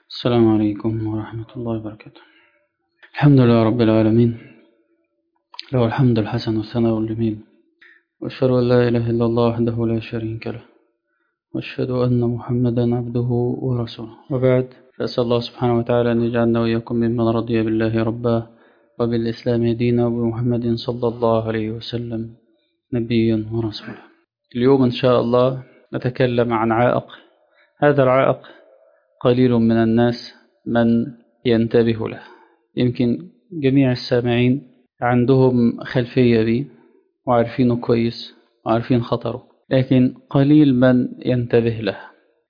السلام عليكم ورحمة الله وبركاته الحمد لله رب العالمين له الحمد الحسن والثناء الجميل وأشهد أن لا إله إلا الله وحده لا شريك له وأشهد أن محمدا عبده ورسوله وبعد فأسأل الله سبحانه وتعالى أن يجعلنا وإياكم ممن رضي بالله ربا وبالإسلام دينا وبمحمد صلى الله عليه وسلم نبيا ورسولا اليوم إن شاء الله نتكلم عن عائق هذا العائق قليل من الناس من ينتبه له يمكن جميع السامعين عندهم خلفية به وعارفينه كويس وعارفين خطره لكن قليل من ينتبه له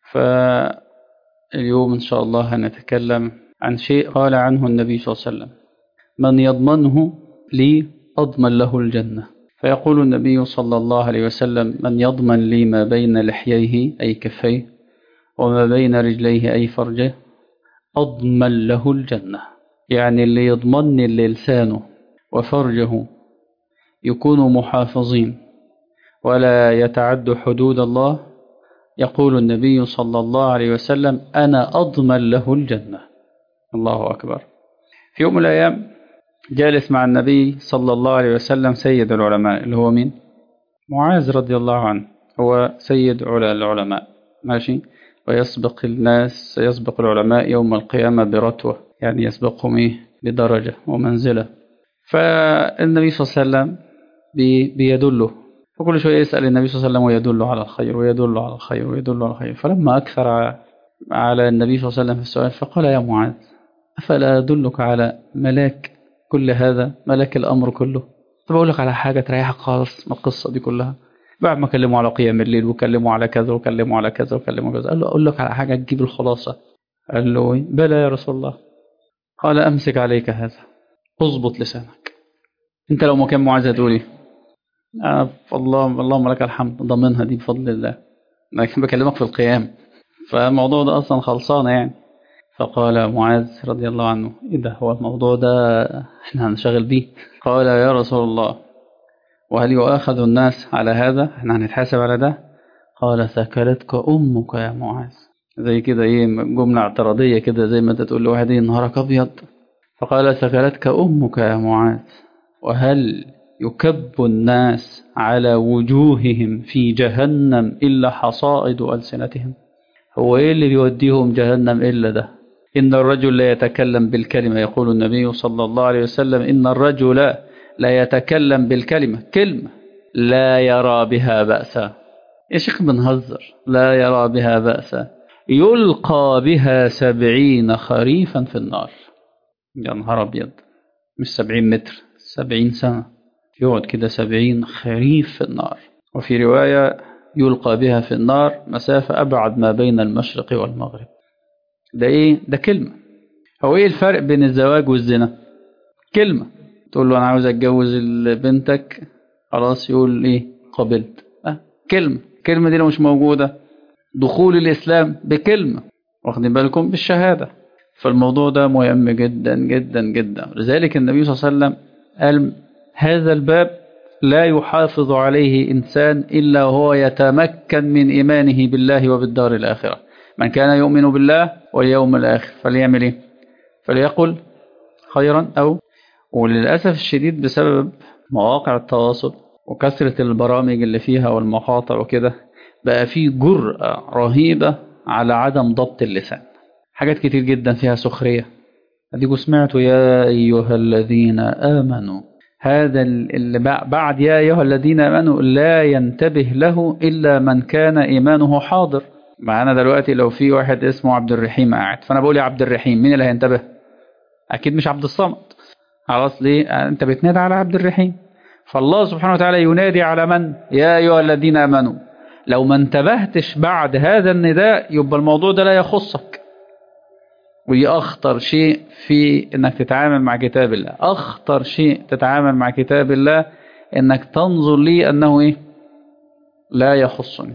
فاليوم إن شاء الله هنتكلم عن شيء قال عنه النبي صلى الله عليه وسلم من يضمنه لي أضمن له الجنة فيقول النبي صلى الله عليه وسلم من يضمن لي ما بين لحييه أي كفيه وما بين رجليه أي فرجه أضمن له الجنة يعني اللي يضمن اللي لسانه وفرجه يكونوا محافظين ولا يتعد حدود الله يقول النبي صلى الله عليه وسلم أنا أضمن له الجنة الله أكبر في يوم من الأيام جالس مع النبي صلى الله عليه وسلم سيد العلماء اللي هو مين؟ معاذ رضي الله عنه هو سيد العلماء ماشي ويسبق الناس يسبق العلماء يوم القيامة برتوة يعني يسبقهم إيه بدرجة ومنزلة فالنبي صلى الله عليه وسلم بي بيدله فكل شوية يسأل النبي صلى الله عليه وسلم ويدله على الخير ويدله على الخير ويدله على الخير فلما أكثر على النبي صلى الله عليه وسلم في السؤال فقال يا معاذ أفلا أدلك على ملاك كل هذا ملاك الأمر كله طب أقول لك على حاجة تريحك خالص من القصة دي كلها بعد ما كلموا على قيام الليل وكلموا على كذا وكلموا على كذا وكلموا كذا قال له أقول لك على حاجة تجيب الخلاصة قال له بلى يا رسول الله قال أمسك عليك هذا اضبط لسانك أنت لو مكان معاذ هتقول إيه؟ آه الله اللهم لك الحمد ضمنها دي بفضل الله لكن بكلمك في القيام فالموضوع ده أصلا خلصانة يعني فقال معاذ رضي الله عنه إيه ده هو الموضوع ده إحنا هنشغل بيه قال يا رسول الله وهل يؤاخذ الناس على هذا احنا هنتحاسب على ده قال ثكلتك أمك يا معاذ زي كده ايه جملة اعتراضية كده زي ما انت تقول لواحد ايه نهارك أبيض فقال ثكلتك أمك يا معاذ وهل يكب الناس على وجوههم في جهنم إلا حصائد ألسنتهم هو ايه اللي بيوديهم جهنم إلا ده إن الرجل لا يتكلم بالكلمة يقول النبي صلى الله عليه وسلم إن الرجل لا يتكلم بالكلمة كلمة لا يرى بها بأسا يا شيخ بنهزر لا يرى بها بأسا يلقى بها سبعين خريفا في النار يا نهار أبيض مش سبعين متر سبعين سنة يقعد كده سبعين خريف في النار وفي رواية يلقى بها في النار مسافة أبعد ما بين المشرق والمغرب ده إيه؟ ده كلمة هو إيه الفرق بين الزواج والزنا؟ كلمة تقول له انا عاوز اتجوز بنتك خلاص يقول ايه قبلت أه كلمة الكلمة دي لو مش موجودة دخول الإسلام بكلمة واخدين بالكم بالشهادة فالموضوع ده مهم جدا جدا جدا لذلك النبي صلى الله عليه وسلم قال هذا الباب لا يحافظ عليه إنسان إلا هو يتمكن من إيمانه بالله وبالدار الآخرة من كان يؤمن بالله واليوم الآخر فليعمل إيه فليقل خيرا أو وللأسف الشديد بسبب مواقع التواصل وكثرة البرامج اللي فيها والمقاطع وكده بقى في جرأة رهيبة على عدم ضبط اللسان حاجات كتير جدا فيها سخرية أديكوا سمعتوا يا أيها الذين آمنوا هذا اللي بعد يا أيها الذين آمنوا لا ينتبه له إلا من كان إيمانه حاضر معانا دلوقتي لو في واحد اسمه عبد الرحيم قاعد فأنا بقول يا عبد الرحيم مين اللي هينتبه أكيد مش عبد الصمد خلاص ليه انت بتنادي على عبد الرحيم فالله سبحانه وتعالى ينادي على من يا ايها الذين امنوا لو ما انتبهتش بعد هذا النداء يبقى الموضوع ده لا يخصك ودي اخطر شيء في انك تتعامل مع كتاب الله اخطر شيء تتعامل مع كتاب الله انك تنظر لي انه ايه لا يخصني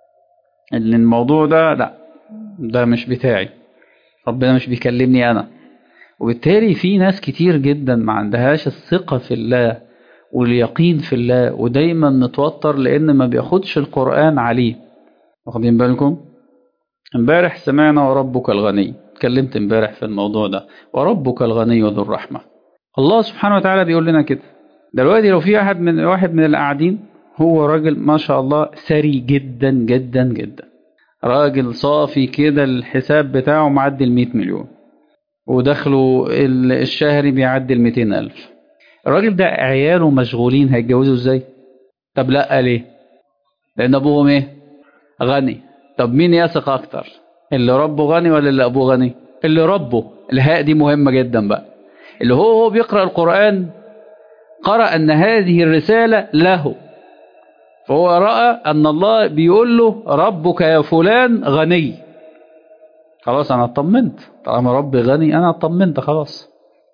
ان الموضوع ده لا ده مش بتاعي ربنا مش بيكلمني انا وبالتالي في ناس كتير جدا ما عندهاش الثقة في الله واليقين في الله ودايما متوتر لأن ما بياخدش القرآن عليه واخدين بالكم امبارح سمعنا وربك الغني اتكلمت امبارح في الموضوع ده وربك الغني ذو الرحمة الله سبحانه وتعالى بيقول لنا كده دلوقتي لو في واحد من واحد من القاعدين هو راجل ما شاء الله ثري جدا جدا جدا راجل صافي كده الحساب بتاعه معدي ال 100 مليون ودخله الشهري بيعدي ال 200 ألف الراجل ده عياله مشغولين هيتجوزوا ازاي؟ طب لا ليه؟ لأن أبوهم إيه؟ غني طب مين يثق أكتر؟ اللي ربه غني ولا اللي أبوه غني؟ اللي ربه الهاء دي مهمة جدا بقى اللي هو هو بيقرأ القرآن قرأ أن هذه الرسالة له فهو رأى أن الله بيقول له ربك يا فلان غني خلاص أنا اطمنت طالما ربي غني أنا اطمنت خلاص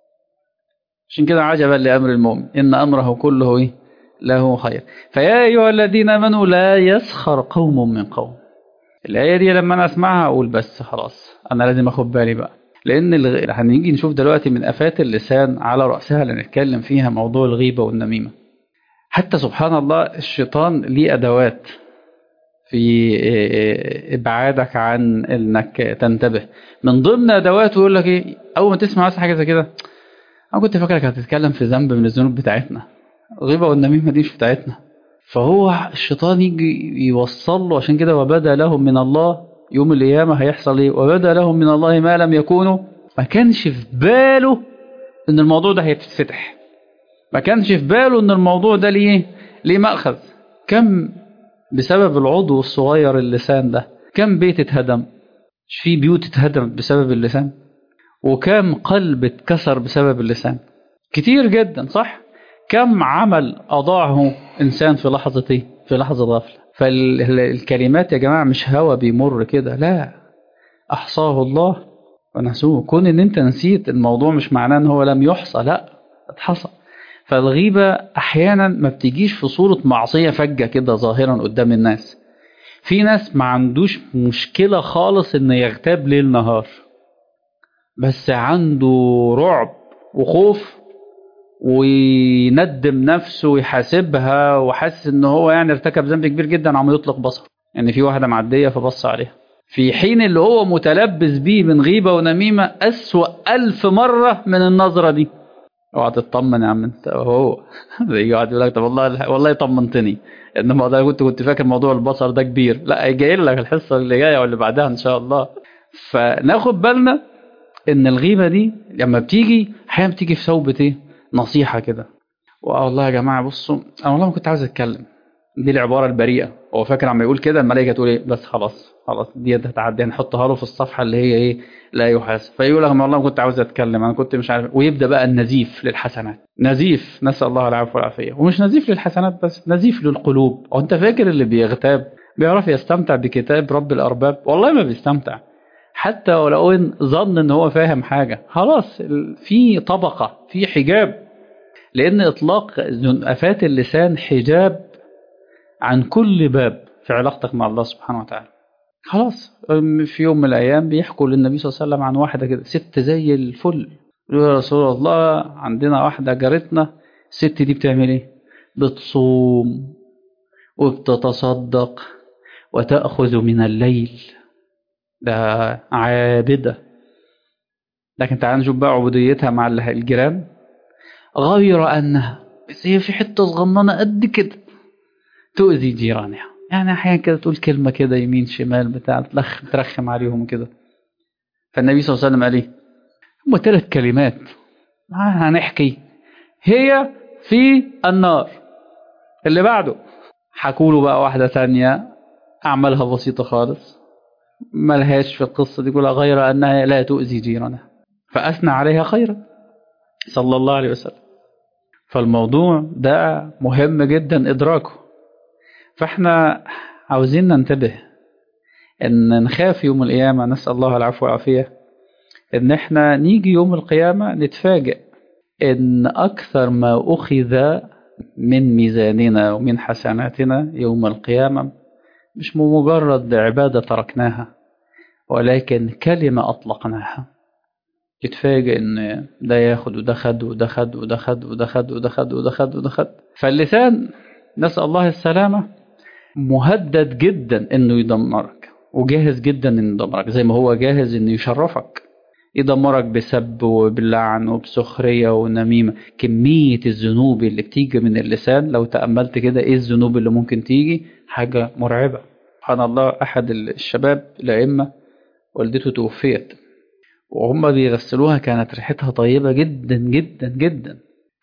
عشان كده عجبا لأمر المؤمن إن أمره كله إيه؟ له خير فيا أيها الذين آمنوا لا يسخر قوم من قوم الآية دي لما أنا أسمعها أقول بس خلاص أنا لازم أخد بالي بقى لأن الغ... هنيجي نشوف دلوقتي من آفات اللسان على رأسها اللي نتكلم فيها موضوع الغيبة والنميمة حتى سبحان الله الشيطان ليه أدوات في إبعادك عن إنك تنتبه من ضمن أدواته يقول لك إيه أول ما تسمع حاجة زي كده أنا كنت فاكرك هتتكلم في ذنب من الذنوب بتاعتنا الغيبة والنميمة دي مش بتاعتنا فهو الشيطان يجي يوصل له عشان كده وبدا لهم من الله يوم القيامة هيحصل ايه وبدا لهم من الله ما لم يكونوا ما كانش في باله ان الموضوع ده هيتفتح ما كانش في باله ان الموضوع ده ليه ليه مأخذ كم بسبب العضو الصغير اللسان ده كم بيت اتهدم مش في بيوت اتهدمت بسبب اللسان وكم قلب اتكسر بسبب اللسان كتير جدا صح كم عمل أضاعه إنسان في لحظة إيه؟ في لحظة غفلة فالكلمات يا جماعة مش هوا بيمر كده لا أحصاه الله ونسوه كون إن أنت نسيت الموضوع مش معناه إن هو لم يحصى لا اتحصى فالغيبة أحيانا ما بتجيش في صورة معصية فجة كده ظاهرا قدام الناس في ناس ما عندوش مشكلة خالص إن يغتاب ليل نهار بس عنده رعب وخوف ويندم نفسه ويحاسبها وحاسس ان هو يعني ارتكب ذنب كبير جدا عم يطلق بصره يعني في واحده معديه فبص عليها في حين اللي هو متلبس بيه من غيبه ونميمه اسوا ألف مره من النظره دي اوعى تطمن يا عم انت هو يجي يقعد يقول لك طب والله والله طمنتني انما ده كنت كنت فاكر موضوع البصر ده كبير لا جاي لك الحصه اللي جايه واللي بعدها ان شاء الله فناخد بالنا ان الغيبه دي لما بتيجي احيانا بتيجي في ثوبه ايه نصيحة كده والله يا جماعة بصوا أنا والله ما كنت عاوز أتكلم دي العبارة البريئة هو فاكر عم يقول كده الملائكة تقول إيه بس خلاص خلاص دي هتعدي هنحطها له في الصفحة اللي هي إيه لا يحاسب فيقول لك والله ما كنت عاوز أتكلم أنا كنت مش عارف ويبدأ بقى النزيف للحسنات نزيف نسأل الله العفو والعافية ومش نزيف للحسنات بس نزيف للقلوب وأنت فاكر اللي بيغتاب بيعرف يستمتع بكتاب رب الأرباب والله ما بيستمتع حتى ولو إن ظن إن هو فاهم حاجة خلاص في طبقة في حجاب لأن إطلاق آفات اللسان حجاب عن كل باب في علاقتك مع الله سبحانه وتعالى خلاص في يوم من الأيام بيحكوا للنبي صلى الله عليه وسلم عن واحدة كده ست زي الفل يقول يا رسول الله عندنا واحدة جارتنا الست دي بتعمل ايه بتصوم وبتتصدق وتأخذ من الليل ده عابدة لكن تعال نشوف بقى عبوديتها مع الجيران غير أنها بس هي في حتة صغننة قد كده تؤذي جيرانها يعني أحيانا كده تقول كلمة كده يمين شمال بتاع تلخ ترخم عليهم كده فالنبي صلى الله عليه وسلم قال إيه هم ثلاث كلمات هنحكي هي في النار اللي بعده حكوا له بقى واحدة ثانية أعمالها بسيطة خالص ملهاش في القصة دي كلها غير أنها لا تؤذي جيرانها فأثنى عليها خيرا صلى الله عليه وسلم فالموضوع ده مهم جدا إدراكه فإحنا عاوزين ننتبه إن نخاف يوم القيامة نسأل الله العفو والعافية إن إحنا نيجي يوم القيامة نتفاجئ إن أكثر ما أخذ من ميزاننا ومن حسناتنا يوم القيامة مش مجرد عبادة تركناها ولكن كلمة أطلقناها يتفاجئ ان ده ياخد وده خد وده خد وده خد وده خد وده خد وده خد وده خد فاللسان نسأل الله السلامة مهدد جدا انه يدمرك وجاهز جدا انه يدمرك زي ما هو جاهز انه يشرفك يدمرك بسب وباللعن وبسخرية ونميمة كمية الذنوب اللي بتيجي من اللسان لو تأملت كده ايه الذنوب اللي ممكن تيجي حاجة مرعبة سبحان الله أحد الشباب الأئمة والدته توفيت وهم بيغسلوها كانت ريحتها طيبة جدا جدا جدا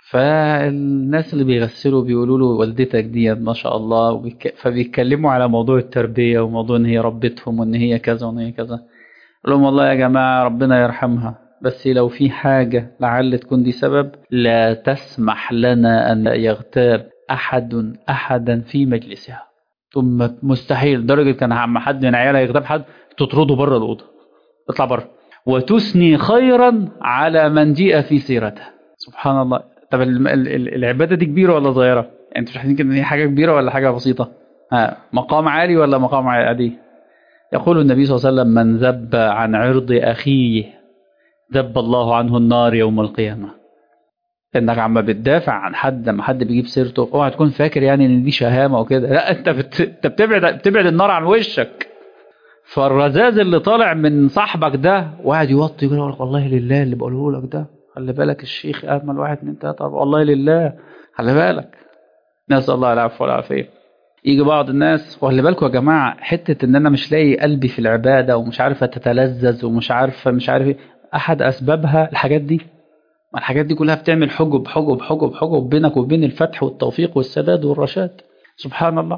فالناس اللي بيغسلوا بيقولوا له والدتك دي ما شاء الله وبيك... فبيتكلموا على موضوع التربية وموضوع ان هي ربتهم وان هي كذا وان هي كذا قال لهم والله يا جماعة ربنا يرحمها بس لو في حاجة لعل تكون دي سبب لا تسمح لنا أن يغتاب أحد أحدا في مجلسها ثم مستحيل لدرجة كان عم حد من عيالها يغتاب حد تطرده بره الأوضة اطلع بره وتثني خيرا على من جيء في سيرته سبحان الله طب العبادة دي كبيرة ولا صغيرة؟ يعني انتوا مش حاسين كده ان هي حاجة كبيرة ولا حاجة بسيطة؟ ها مقام عالي ولا مقام عادي؟ يقول النبي صلى الله عليه وسلم من ذب عن عرض أخيه ذب الله عنه النار يوم القيامة انك عم بتدافع عن حد لما حد بيجيب سيرته اوعى تكون فاكر يعني ان دي شهامه وكده لا انت بت... انت بتبعد بتبعد النار عن وشك فالرذاذ اللي طالع من صاحبك ده وقاعد يوطي يقول لك والله لله اللي بقوله لك ده خلي بالك الشيخ امل واحد اتنين تلاته والله لله خلي بالك نسال الله العفو والعافيه يجي بعض الناس وخلي بالكم يا جماعه حته ان انا مش لاقي قلبي في العباده ومش عارفه تتلذذ ومش عارفه مش عارف ايه احد اسبابها الحاجات دي ما الحاجات دي كلها بتعمل حجب حجب حجب حجب بينك وبين الفتح والتوفيق والسداد والرشاد سبحان الله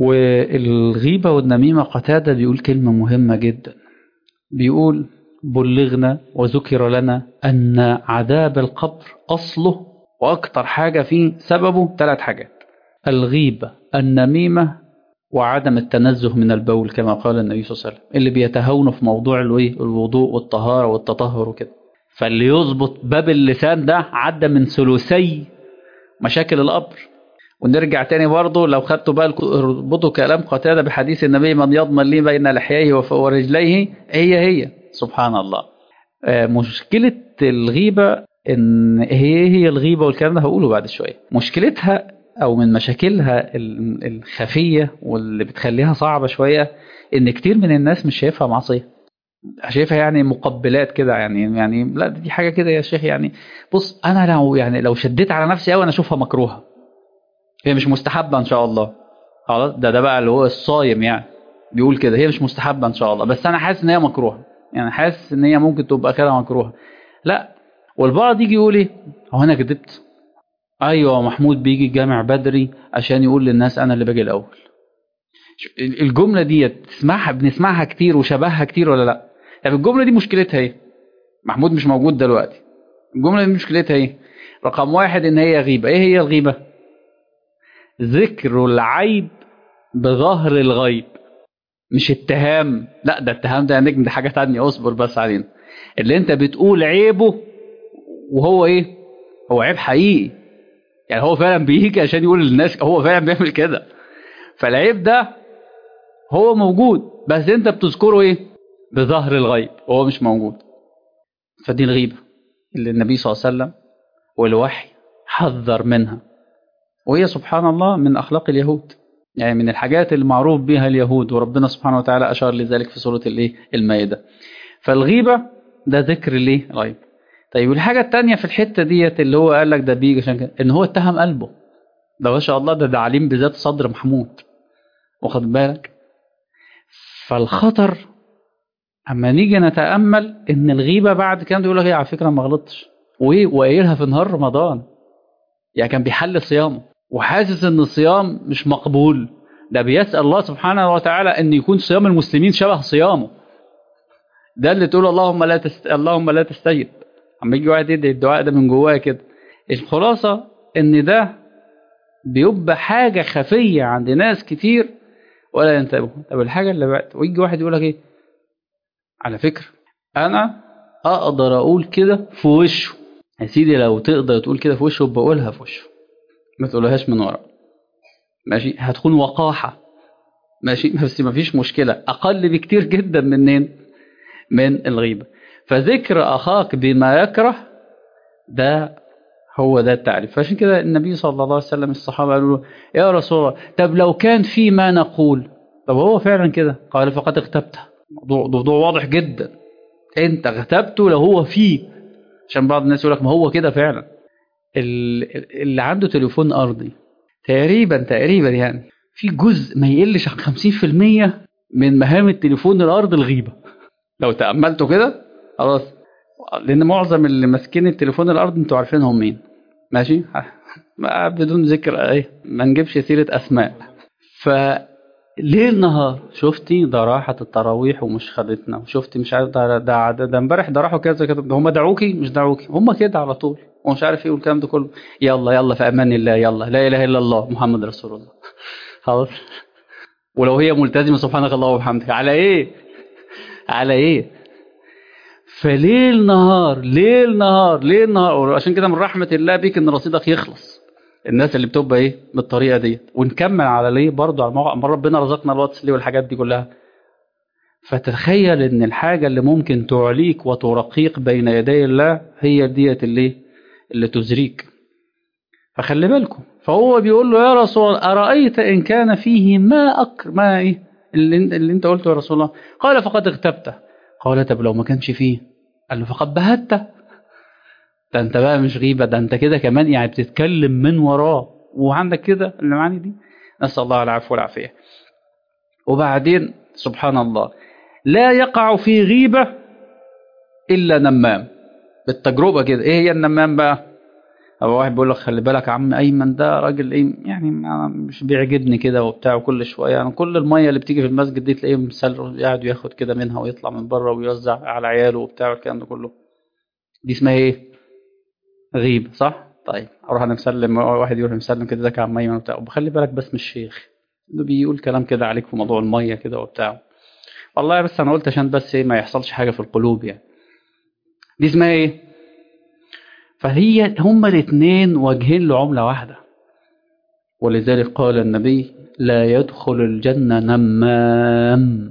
والغيبة والنميمة قتادة بيقول كلمة مهمة جدا بيقول بلغنا وذكر لنا أن عذاب القبر أصله وأكتر حاجة فيه سببه ثلاث حاجات الغيبة النميمة وعدم التنزه من البول كما قال النبي صلى الله عليه وسلم اللي بيتهاونوا في موضوع الوضوء والطهارة والتطهر وكده فاللي يظبط باب اللسان ده عدى من ثلثي مشاكل القبر ونرجع تاني برضه لو خدتوا بقى اربطوا كلام قتادة بحديث النبي من يضمن لي بين لحييه ورجليه هي هي سبحان الله مشكلة الغيبة ان هي هي الغيبة والكلام ده هقوله بعد شوية مشكلتها او من مشاكلها الخفية واللي بتخليها صعبة شوية ان كتير من الناس مش شايفها معصية شايفها يعني مقبلات كده يعني يعني لا دي حاجة كده يا شيخ يعني بص انا لو يعني لو شديت على نفسي قوي انا اشوفها مكروهة هي مش مستحبة ان شاء الله خلاص ده ده بقى اللي هو الصايم يعني بيقول كده هي مش مستحبة ان شاء الله بس انا حاسس ان هي مكروهة يعني حاسس ان هي ممكن تبقى اخرها مكروهة لا والبعض يجي يقول ايه هو انا كدبت ايوه محمود بيجي الجامع بدري عشان يقول للناس انا اللي باجي الاول الجمله دي تسمعها بنسمعها كتير وشبهها كتير ولا لا طب الجمله دي مشكلتها ايه محمود مش موجود دلوقتي الجمله دي مشكلتها ايه رقم واحد ان هي غيبه ايه هي الغيبه ذكر العيب بظهر الغيب مش اتهام لا ده اتهام ده يا نجم ده حاجه تانية اصبر بس علينا اللي انت بتقول عيبه وهو ايه هو عيب حقيقي يعني هو فعلا بيجي عشان يقول للناس هو فعلا بيعمل كده فالعيب ده هو موجود بس انت بتذكره ايه بظهر الغيب وهو مش موجود فدي الغيبة اللي النبي صلى الله عليه وسلم والوحي حذر منها وهي سبحان الله من أخلاق اليهود يعني من الحاجات المعروف بها اليهود وربنا سبحانه وتعالى أشار لذلك في سورة الايه المائدة فالغيبة ده ذكر ليه غيب طيب والحاجة التانية في الحتة ديت اللي هو قال لك ده بيجي عشان كده ان هو اتهم قلبه ده ما شاء الله ده ده عليم بذات صدر محمود واخد بالك فالخطر اما نيجي نتامل ان الغيبه بعد كده يقول لك ايه على فكره ما غلطتش وايه وقايلها في نهار رمضان يعني كان بيحل صيامه وحاسس ان الصيام مش مقبول ده بيسال الله سبحانه وتعالى ان يكون صيام المسلمين شبه صيامه ده اللي تقول اللهم لا تست... اللهم لا تستجب اما يجي واحد يدعي الدعاء ده من جواه كده الخلاصه ان ده بيبقى حاجه خفيه عند ناس كتير ولا ينتبهوا طب الحاجه اللي بعد ويجي واحد يقول لك ايه على فكره انا اقدر اقول كده في وشه يا سيدي لو تقدر تقول كده في وشه بقولها في وشه ما تقولهاش من ورا ماشي هتكون وقاحه ماشي بس ما فيش مشكله اقل بكتير جدا منين من الغيبه فذكر اخاك بما يكره ده هو ده التعريف فعشان كده النبي صلى الله عليه وسلم الصحابة قالوا له يا رسول الله طب لو كان في ما نقول طب هو فعلا كده قال فقد اغتبته موضوع, موضوع واضح جدا انت اغتبته لو هو فيه عشان بعض الناس يقول لك ما هو كده فعلا ال- اللي عنده تليفون ارضي تقريبا تقريبا يعني في جزء ما يقلش عن 50% من مهام التليفون الارض الغيبه لو تاملتوا كده خلاص لان معظم اللي ماسكين التليفون الارض انتوا عارفينهم مين ماشي ما بدون ذكر ايه ما نجيبش سيره اسماء فليل نهار شفتي ده راحت التراويح ومش خدتنا وشفتي مش عارف ده ده ده, ده امبارح ده راحوا كذا كذا ده هم دعوكي مش دعوكي هم كده على طول ومش عارف ايه والكلام ده كله يلا يلا في امان الله يلا لا اله الا الله محمد رسول الله خلاص ولو هي ملتزمه سبحانك الله وبحمدك على ايه على ايه فليل نهار ليل نهار ليل نهار عشان كده من رحمه الله بيك ان رصيدك يخلص الناس اللي بتبقى ايه بالطريقه دي ونكمل على ليه برضه على الموقع أما ربنا رزقنا الواتس ليه والحاجات دي كلها فتخيل ان الحاجه اللي ممكن تعليك وترقيك بين يدي الله هي ديت اللي اللي تزريك فخلي بالكم فهو بيقول له يا رسول الله ارايت ان كان فيه ما اكر ما ايه اللي, انت- اللي انت قلته يا رسول الله قال فقد اغتبته قال طب لو ما كانش فيه قال له فقد بهته ده انت بقى مش غيبه ده انت كده كمان يعني بتتكلم من وراه وعندك كده المعاني دي نسال الله العفو والعافيه وبعدين سبحان الله لا يقع في غيبه الا نمام بالتجربه كده ايه هي النمام بقى أو واحد بيقول لك خلي بالك يا عم ايمن ده راجل ايه يعني ما- مش بيعجبني كده وبتاع وكل شويه يعني كل الميه اللي بتيجي في المسجد دي تلاقيه مسل قاعد ياخد كده منها ويطلع من بره ويوزع على عياله وبتاع والكلام ده كله دي اسمها ايه؟ غيب صح؟ طيب اروح انا مسلم واحد يروح مسلم كده ازيك يا عم ايمن وبتاع وبخلي بالك بس مش الشيخ انه بيقول كلام كده عليك في موضوع الميه كده وبتاع والله بس انا قلت عشان بس ايه ما يحصلش حاجه في القلوب يعني دي اسمها ايه؟ فهي هما الاثنين وجهين لعمله واحده ولذلك قال النبي لا يدخل الجنه نمام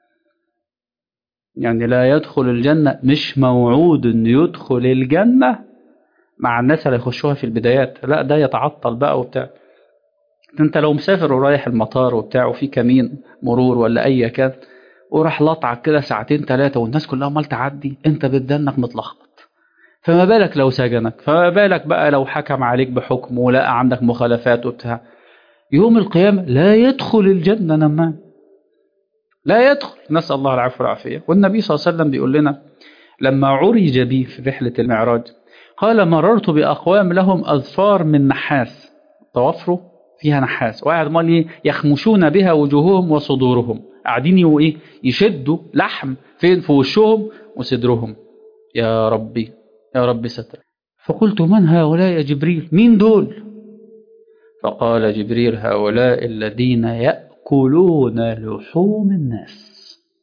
يعني لا يدخل الجنه مش موعود انه يدخل الجنه مع الناس اللي يخشوها في البدايات لا ده يتعطل بقى وبتاع انت لو مسافر ورايح المطار وبتاع وفي كمين مرور ولا اي كان وراح لطعك كده ساعتين ثلاثه والناس كلها عمال تعدي انت بدنك متلخبط فما بالك لو سجنك فما بالك بقى لو حكم عليك بحكم ولقى عندك مخالفات وبتاع يوم القيامة لا يدخل الجنة نمام لا يدخل نسأل الله العفو والعافية والنبي صلى الله عليه وسلم بيقول لنا لما عرج بي في رحلة المعراج قال مررت بأقوام لهم أظفار من نحاس ضوافره فيها نحاس وقاعد مال إيه؟ يخمشون بها وجوههم وصدورهم قاعدين يو- ايه يشدوا لحم فين في وشهم وصدرهم يا ربي يا رب ستر فقلت من هؤلاء يا جبريل مين دول فقال جبريل هؤلاء الذين يأكلون لحوم الناس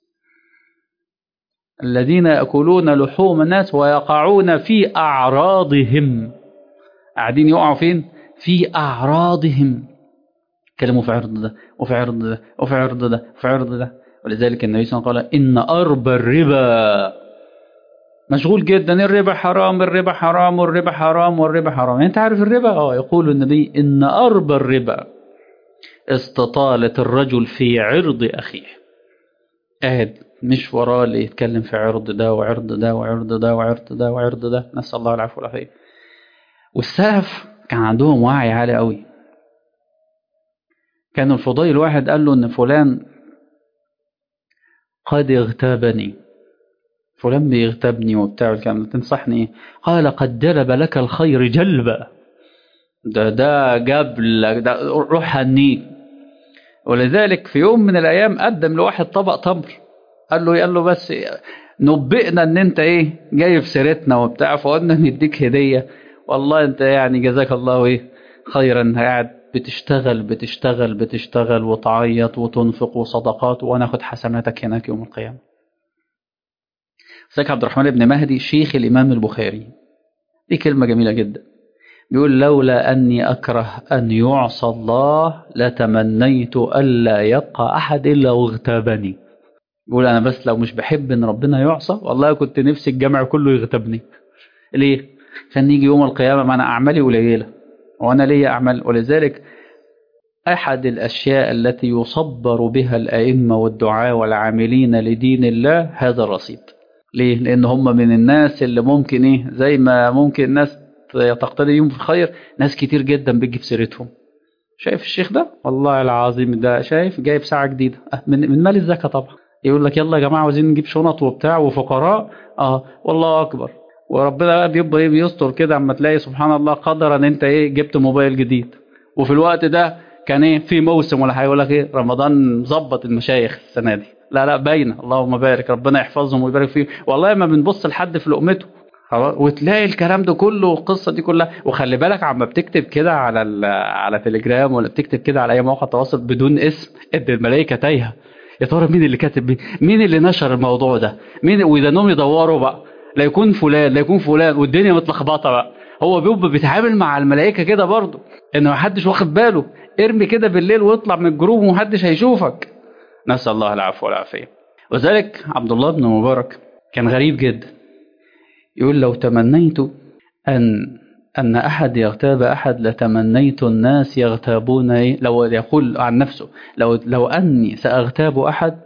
الذين يأكلون لحوم الناس ويقعون في أعراضهم قاعدين يقعوا فين في أعراضهم كلموا في عرض ده وفي عرض ده وفي عرض ده وفي عرض ده ولذلك النبي صلى الله عليه وسلم قال إن أربى الربا مشغول جدا الربا حرام الربا حرام والربا حرام والربا حرام يعني انت عارف الربا اه يقول النبي ان اربى الربا استطالة الرجل في عرض اخيه قاعد مش وراه اللي يتكلم في عرض ده وعرض ده وعرض ده وعرض ده وعرض ده نسأل الله العفو والعافية والسلف كان عندهم وعي عالي قوي كان الفضيل واحد قال له ان فلان قد اغتابني فلان بيغتابني وبتاع الكلام ده تنصحني ايه قال قد جلب لك الخير جلبا ده ده جاب لك ده روح هنيك ولذلك في يوم من الايام قدم لواحد طبق تمر قال له قال له بس نبئنا ان انت ايه جاي في سيرتنا وبتاع فقلنا نديك هديه والله انت يعني جزاك الله ايه خيرا قاعد بتشتغل بتشتغل بتشتغل وتعيط وتنفق وصدقات وانا اخد حسناتك هناك يوم القيامه سيدك عبد الرحمن بن مهدي شيخ الإمام البخاري دي كلمة جميلة جدا بيقول لولا أني أكره أن يعصى الله لتمنيت ألا يبقى أحد إلا واغتابني بيقول أنا بس لو مش بحب إن ربنا يعصى والله كنت نفسي الجمع كله يغتابني ليه؟ عشان يجي يوم القيامة ما أنا أعمالي قليلة وأنا ليا أعمال ولذلك أحد الأشياء التي يصبر بها الأئمة والدعاء والعاملين لدين الله هذا الرصيد ليه لان هم من الناس اللي ممكن ايه زي ما ممكن الناس تقتدي بيهم في الخير ناس كتير جدا بتجيب سيرتهم شايف الشيخ ده والله العظيم ده شايف جايب ساعه جديده أه، من من مال الزكاه طبعا يقول لك يلا يا جماعه عاوزين نجيب شنط وبتاع وفقراء اه والله اكبر وربنا بقى بيبقى ايه بيستر كده اما تلاقي سبحان الله قدر ان انت ايه جبت موبايل جديد وفي الوقت ده كان ايه في موسم ولا حاجه يقول لك ايه رمضان مظبط المشايخ السنه دي لا لا باينه اللهم بارك ربنا يحفظهم ويبارك فيهم والله ما بنبص لحد في لقمته خلاص وتلاقي الكلام ده كله والقصه دي كلها وخلي بالك عما بتكتب كده على ال- على تليجرام ولا بتكتب كده على اي موقع تواصل بدون اسم ان الملائكه تايهه يا ترى مين اللي كاتب مين؟ مين اللي نشر الموضوع ده مين واذا انهم يدوروا بقى لا يكون فلان لا يكون فلان والدنيا متلخبطه بقى هو بيبقى بيتعامل مع الملائكه كده برضه ان محدش واخد باله ارمي كده بالليل واطلع من الجروب ومحدش هيشوفك نسال الله العفو والعافيه وذلك عبد الله بن مبارك كان غريب جدا يقول لو تمنيت أن أن أحد يغتاب أحد لتمنيت الناس يغتابون إيه؟ لو يقول عن نفسه لو لو أني سأغتاب أحد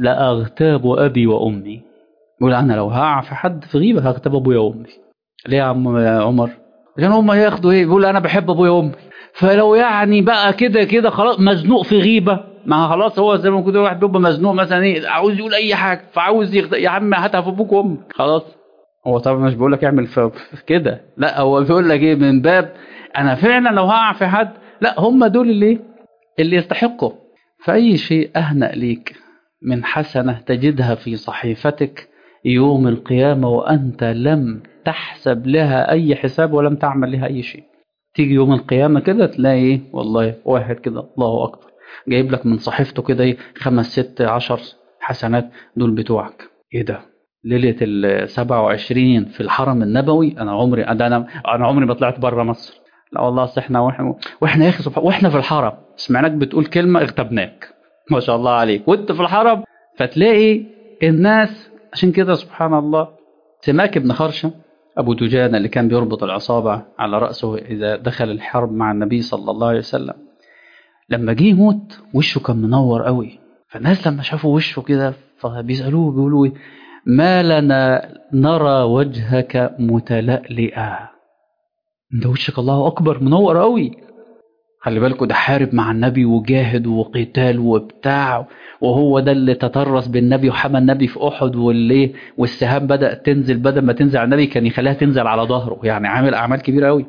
لأغتاب أبي وأمي يقول أنا لو هقع في حد في غيبة هغتاب أبويا وأمي ليه يا عم يا عمر عشان هم ياخدوا إيه بيقول أنا بحب أبويا وأمي فلو يعني بقى كده كده خلاص مزنوق في غيبة ما خلاص هو زي ما كده واحد بيبقى مزنوق مثلا ايه عاوز يقول اي حاجه فعاوز يغت... يا عم هاتها في ابوك وامك خلاص هو طبعا مش بيقول لك اعمل في في كده لا هو بيقول لك ايه من باب انا فعلا لو هقع في حد لا هم دول اللي اللي يستحقوا فاي شيء اهنأ ليك من حسنه تجدها في صحيفتك يوم القيامه وانت لم تحسب لها اي حساب ولم تعمل لها اي شيء تيجي يوم القيامه كده تلاقي ايه والله واحد كده الله اكبر جايب لك من صحيفته كده ايه خمس ست عشر حسنات دول بتوعك ايه ده ليله ال 27 في الحرم النبوي انا عمري ده انا انا عمري ما طلعت بره مصر لا والله اصل احنا واحنا واحنا يا اخي سبحان واحنا في الحرم سمعناك بتقول كلمه اغتبناك ما شاء الله عليك وانت في الحرم فتلاقي الناس عشان كده سبحان الله سماك بن خرشه ابو دجانه اللي كان بيربط العصابه على راسه اذا دخل الحرب مع النبي صلى الله عليه وسلم لما جه يموت وشه كان منور قوي فالناس لما شافوا وشه كده فبيسالوه بيقولوا ايه ما لنا نرى وجهك متلألئا انت وشك الله اكبر منور قوي خلي بالكوا ده حارب مع النبي وجاهد وقتال وبتاع وهو ده اللي تطرس بالنبي وحمى النبي في احد والليه والسهام بدات تنزل بدل ما تنزل على النبي كان يخليها تنزل على ظهره يعني عامل اعمال كبيره قوي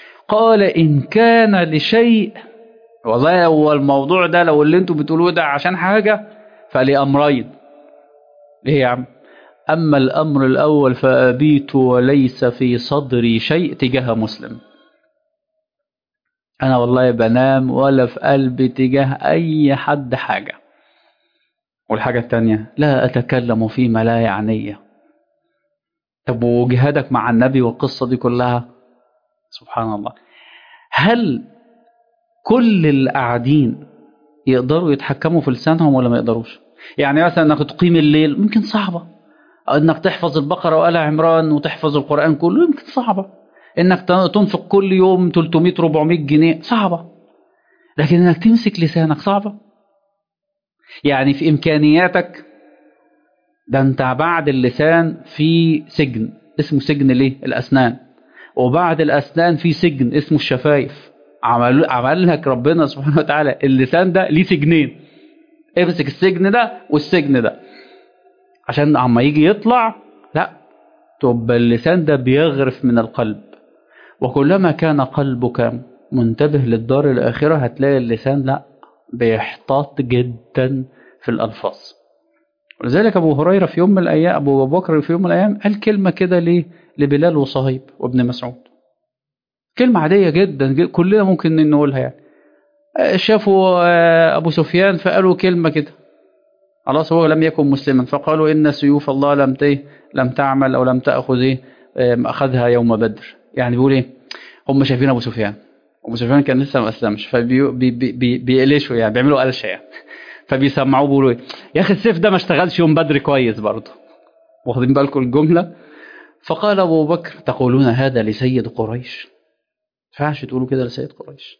قال ان كان لشيء والله هو الموضوع ده لو اللي انتوا بتقولوه ده عشان حاجه فلامرين ايه يا عم اما الامر الاول فابيت وليس في صدري شيء تجاه مسلم انا والله بنام ولا في قلبي تجاه اي حد حاجه والحاجه التانية لا اتكلم فيما لا يعنيه طب وجهادك مع النبي والقصه دي كلها سبحان الله هل كل اللي قاعدين يقدروا يتحكموا في لسانهم ولا ما يقدروش يعني مثلا انك تقيم الليل ممكن صعبه انك تحفظ البقره وآل عمران وتحفظ القران كله يمكن صعبه انك تنفق كل يوم 300 400 جنيه صعبه لكن انك تمسك لسانك صعبه يعني في امكانياتك ده انت بعد اللسان في سجن اسمه سجن ليه الاسنان وبعد الاسنان في سجن اسمه الشفايف عمل عمل لك ربنا سبحانه وتعالى اللسان ده ليه سجنين امسك السجن ده والسجن ده عشان عما يجي يطلع لا تبقى اللسان ده بيغرف من القلب وكلما كان قلبك منتبه للدار الآخرة هتلاقي اللسان لا بيحتاط جدا في الألفاظ ولذلك أبو هريرة في يوم من الأيام أبو بكر في يوم من الأيام قال كلمة كده ليه لبلال وصهيب وابن مسعود كلمة عادية جدا كلنا ممكن نقولها يعني شافوا أبو سفيان فقالوا كلمة كده خلاص هو لم يكن مسلما فقالوا إن سيوف الله لم لم تعمل أو لم تأخذ إيه أخذها يوم بدر يعني بيقول إيه هم شايفين أبو سفيان أبو سفيان كان لسه ما أسلمش فبيقلشوا يعني بيعملوا قلشة يعني فبيسمعوه بيقولوا إيه يا أخي السيف ده ما اشتغلش يوم بدر كويس برضه واخدين بالكم الجملة فقال أبو بكر تقولون هذا لسيد قريش ينفعش تقولوا كده لسيد قريش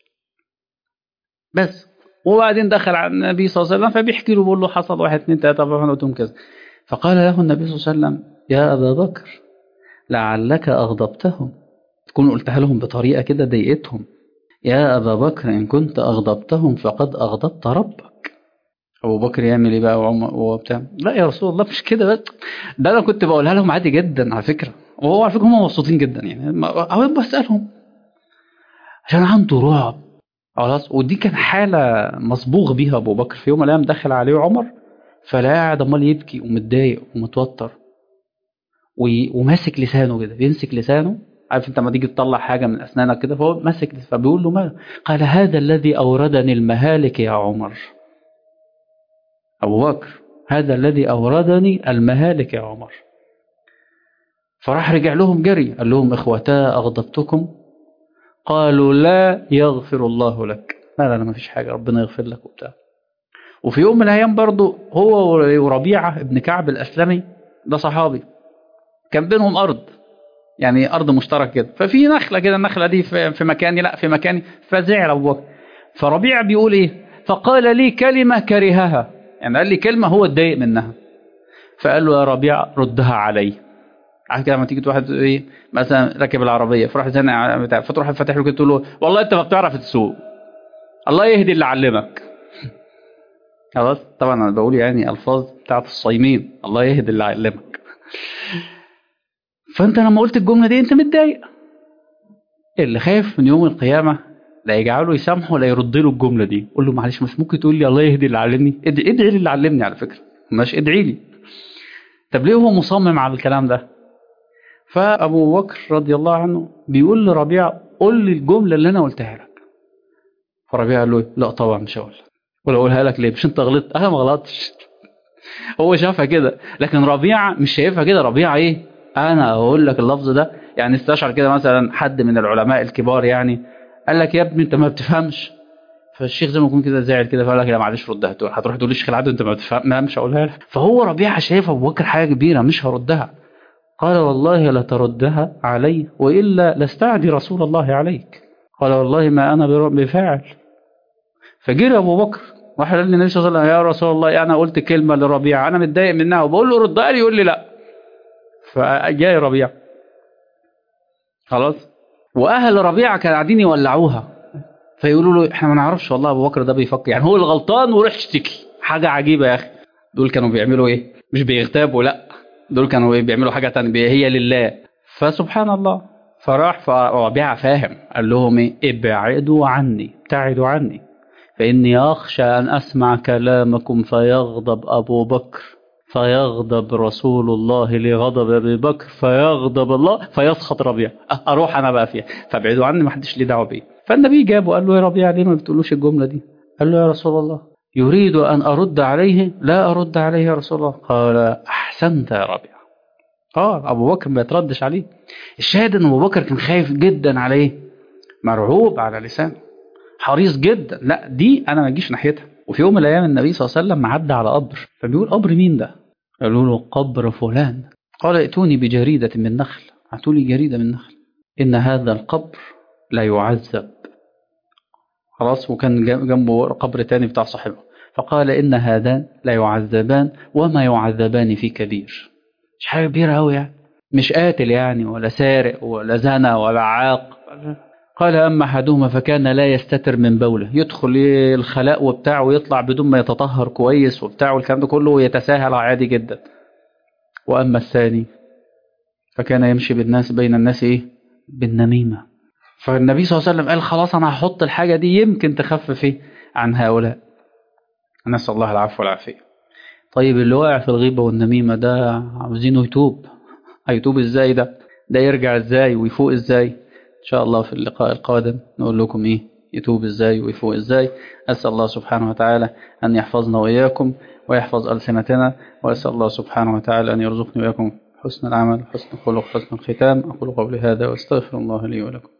بس وبعدين دخل على النبي صلى الله عليه وسلم فبيحكي له بيقول له حصل واحد اثنين ثلاثة أربعة قلت لهم كذا فقال له النبي صلى الله عليه وسلم يا أبا بكر لعلك أغضبتهم تكون قلتها لهم بطريقة كده ضايقتهم يا أبا بكر إن كنت أغضبتهم فقد أغضبت ربك أبو بكر يعمل إيه بقى وعمر وبتاع لا يا رسول الله مش كده بس ده أنا كنت بقولها لهم عادي جدا على فكرة وهو على فكرة هم مبسوطين جدا يعني أو بسألهم عشان عنده رعب خلاص ودي كان حالة مصبوغ بيها أبو بكر في يوم من الأيام دخل عليه عمر فلا قاعد عمال يبكي ومتضايق ومتوتر وماسك لسانه كده بيمسك لسانه عارف انت لما تيجي تطلع حاجه من اسنانك كده فهو ماسك فبيقول له ما قال هذا الذي اوردني المهالك يا عمر ابو بكر هذا الذي اوردني المهالك يا عمر فراح رجع لهم جري قال لهم اخوتا اغضبتكم قالوا لا يغفر الله لك لا لا لا ما فيش حاجه ربنا يغفر لك وبتاع وفي يوم من الايام برضه هو وربيعه ابن كعب الاسلمي ده صحابي كان بينهم ارض يعني ارض مشترك كده ففي نخله كده النخله دي في مكاني لا في مكاني فزعل ابو بكر فربيع بيقول ايه فقال لي كلمه كرهها يعني قال لي كلمه هو اتضايق منها فقال له يا ربيع ردها علي عارف كده لما تيجي واحد ايه مثلا راكب العربيه فراح زنق بتاع فتروح فاتح له كده تقول له والله انت ما بتعرف تسوق الله يهدي اللي علمك خلاص طبعا انا بقول يعني الفاظ بتاعت الصايمين الله يهدي اللي علمك فانت لما قلت الجمله دي انت متضايق اللي خايف من يوم القيامه لا يجعله يسامحه ولا يرد له الجمله دي قول له معلش مش ممكن تقول لي الله يهدي اللي علمني ادعي ادعي لي اللي علمني على فكره مش ادعي لي طب ليه هو مصمم على الكلام ده فابو بكر رضي الله عنه بيقول لربيع قول لي الجمله اللي انا قلتها لك فربيع قال له لا طبعا مش هقول ولا اقولها لك ليه مش انت غلطت انا ما غلطتش هو شافها كده لكن ربيع مش شايفها كده ربيع ايه انا اقول لك اللفظ ده يعني استشعر كده مثلا حد من العلماء الكبار يعني قال لك يا ابني انت ما بتفهمش فالشيخ زي ما يكون كده زعل كده فقال لك لا معلش ردها هتروح تقول للشيخ العدو انت ما بتفهم لا مش هقولها لك فهو ربيعه شايف ابو بكر حاجه كبيره مش هردها قال والله لتردها علي والا لاستعدي رسول الله عليك قال والله ما انا بفاعل فجري ابو بكر واحد قال للنبي صلى الله عليه وسلم يا رسول الله انا قلت كلمه لربيعه انا متضايق منها وبقول له ردها لي يقول لي لا فجاي ربيع خلاص واهل ربيعه كانوا قاعدين يولعوها فيقولوا له احنا ما نعرفش والله ابو بكر ده بيفكر يعني هو الغلطان وروح اشتكي حاجه عجيبه يا اخي دول كانوا بيعملوا ايه مش بيغتابوا لا دول كانوا إيه بيعملوا حاجه ثانيه هي لله فسبحان الله فراح فربيعه فاهم قال لهم ايه ابعدوا عني ابتعدوا عني فاني اخشى ان اسمع كلامكم فيغضب ابو بكر فيغضب رسول الله لغضب ابي بكر فيغضب الله فيسخط ربيع اروح انا بقى فيها فابعدوا عني ما حدش ليه دعوه بيا فالنبي جابه قال له يا ربيع ليه ما بتقولوش الجمله دي قال له يا رسول الله يريد ان ارد عليه لا ارد عليه يا رسول الله قال احسنت يا ربيع اه ابو بكر ما يتردش عليه الشاهد ان ابو بكر كان خايف جدا عليه مرعوب على لسانه حريص جدا لا دي انا ما اجيش ناحيتها وفي يوم من الايام النبي صلى الله عليه وسلم عدى على قبر فبيقول قبر مين ده قالوا له قبر فلان قال ائتوني بجريدة من نخل اعطوا لي جريدة من نخل إن هذا القبر لا يعذب خلاص وكان جنبه قبر تاني بتاع صاحبه فقال إن هذان لا يعذبان وما يعذبان في كبير مش حاجة كبيرة أوي يعني مش قاتل يعني ولا سارق ولا زنى ولا عاق قال أما أحدهما فكان لا يستتر من بوله يدخل الخلاء وبتاع ويطلع بدون ما يتطهر كويس وبتاع والكلام ده كله ويتساهل عادي جدا وأما الثاني فكان يمشي بالناس بين الناس إيه بالنميمة فالنبي صلى الله عليه وسلم قال خلاص أنا هحط الحاجة دي يمكن تخفف إيه عن هؤلاء نسأل الله العفو والعافية طيب اللي واقع في الغيبة والنميمة ده عاوزينه يتوب هيتوب إزاي ده ده يرجع إزاي ويفوق إزاي إن شاء الله في اللقاء القادم نقول لكم إيه يتوب إزاي ويفوق إزاي أسأل الله سبحانه وتعالى أن يحفظنا وإياكم ويحفظ ألسنتنا وأسأل الله سبحانه وتعالى أن يرزقني وإياكم حسن العمل حسن الخلق حسن الختام أقول قولي هذا وأستغفر الله لي ولكم